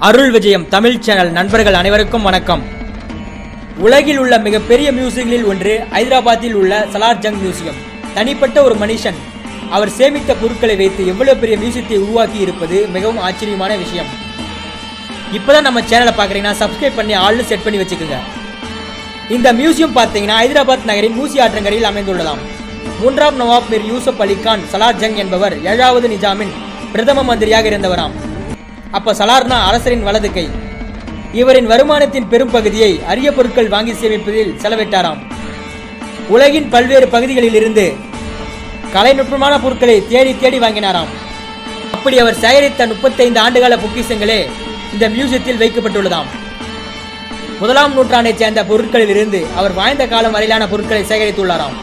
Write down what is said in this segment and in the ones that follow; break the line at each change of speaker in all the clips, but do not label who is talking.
அருள் விஜயம் தமிழ் சேனல் நண்பர்கள் அனைவருக்கும் வணக்கம் உலகில் உள்ள மிகப்பெரிய மியூசியங்களில் ஒன்று ஐதராபாத்தில் உள்ள சலார் ஜங் மியூசியம் தனிப்பட்ட ஒரு மனுஷன் அவர் சேமித்த பொருட்களை வைத்து எவ்வளவு பெரிய மியூசியத்தை உருவாக்கி இருப்பது மிகவும் ஆச்சரியமான விஷயம் இப்போதான் நம்ம சேனலை பார்க்குறீங்கன்னா சப்ஸ்கிரைப் பண்ணி ஆள்னு செட் பண்ணி வச்சுக்கோங்க இந்த மியூசியம் பார்த்தீங்கன்னா ஹைதராபாத் நகரின் மூசி ஆற்றங்கரையில் அமைந்துள்ளதாம் மூன்றாம் நவாப் மிர் யூசுப் அலி கான் சலார் ஜங் என்பவர் ஏழாவது நிஜாமின் பிரதம மந்திரியாக இருந்தவராம் அப்ப சலார்னா அரசரின் வலது கை இவரின் வருமானத்தின் பெரும் பகுதியை அரிய பொருட்கள் வாங்கி சேமிப்பதில் செலவிட்டாராம் உலகின் பல்வேறு பகுதிகளில் இருந்து கலைநுட்பமான பொருட்களை தேடி தேடி வாங்கினாராம் அப்படி அவர் சேகரித்த முப்பத்தைந்து ஆண்டுகால பொக்கிஷங்களே இந்த மியூசியத்தில் வைக்கப்பட்டுள்ளதாம் முதலாம் நூற்றாண்டைச் சேர்ந்த பொருட்களில் இருந்து அவர் வாழ்ந்த காலம் வரையிலான பொருட்களை சேகரித்துள்ளாராம்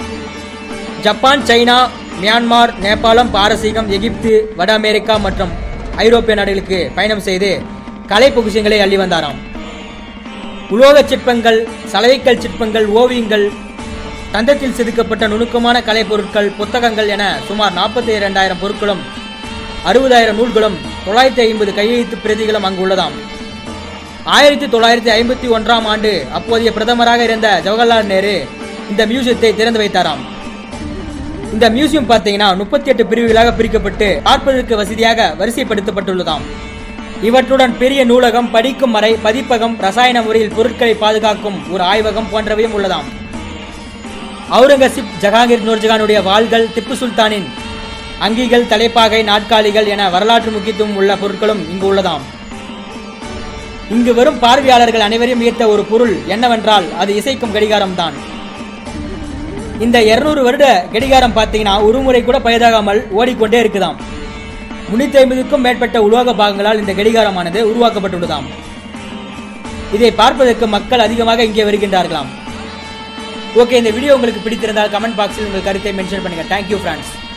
ஜப்பான் சைனா மியான்மார் நேபாளம் பாரசீகம் எகிப்து வட அமெரிக்கா மற்றும் ஐரோப்பிய நாடுகளுக்கு பயணம் செய்து கலை பொக்கிஷங்களை அள்ளி வந்தாராம் உலோகச் சிற்பங்கள் சலவைக்கல் சிற்பங்கள் ஓவியங்கள் தந்தத்தில் செதுக்கப்பட்ட நுணுக்கமான கலைப் பொருட்கள் புத்தகங்கள் என சுமார் நாற்பத்தி இரண்டாயிரம் பொருட்களும் அறுபதாயிரம் நூல்களும் தொள்ளாயிரத்தி ஐம்பது கையெழுத்து பிரதிகளும் அங்கு உள்ளதாம் ஆயிரத்தி தொள்ளாயிரத்தி ஐம்பத்தி ஒன்றாம் ஆண்டு அப்போதைய பிரதமராக இருந்த ஜவஹர்லால் நேரு இந்த மியூசியத்தை திறந்து வைத்தாராம் இந்த மியூசியம் பார்த்தீங்கன்னா முப்பத்தி எட்டு பிரிவுகளாக பிரிக்கப்பட்டு பார்ப்பதற்கு வசதியாக வரிசைப்படுத்தப்பட்டுள்ளதாம் இவற்றுடன் பெரிய நூலகம் படிக்கும் அறை பதிப்பகம் ரசாயன முறையில் பொருட்களை பாதுகாக்கும் ஒரு ஆய்வகம் போன்றவையும் உள்ளதாம் அவுரங்கசீப் ஜஹாங்கீர் நூர்ஜஹானுடைய வாள்கள் திப்பு சுல்தானின் அங்கிகள் தலைப்பாகை நாட்காலிகள் என வரலாற்று முக்கியத்துவம் உள்ள பொருட்களும் இங்கு உள்ளதாம் இங்கு வரும் பார்வையாளர்கள் அனைவரையும் ஈர்த்த ஒரு பொருள் என்னவென்றால் அது இசைக்கும் கடிகாரம் தான் இந்த 200 வருட கடிகாரம் பார்த்தீங்கன்னா ஒரு முறை கூட பழுதாகாமல் ஓடிக்கொண்டே இருக்குதாம் முன்னூத்தி ஐம்பதுக்கும் மேற்பட்ட உலோக பாகங்களால் இந்த கடிகாரமானது உருவாக்கப்பட்டுள்ளதாம் இதை பார்ப்பதற்கு மக்கள் அதிகமாக இங்கே வருகின்றார்களாம் ஓகே இந்த வீடியோ உங்களுக்கு பிடித்திருந்தால் கமெண்ட் பாக்ஸில் உங்கள் கருத்தை மென்ஷன் பண்ணுங்க தேங்க்யூ ஃப்ரெண்ட்ஸ்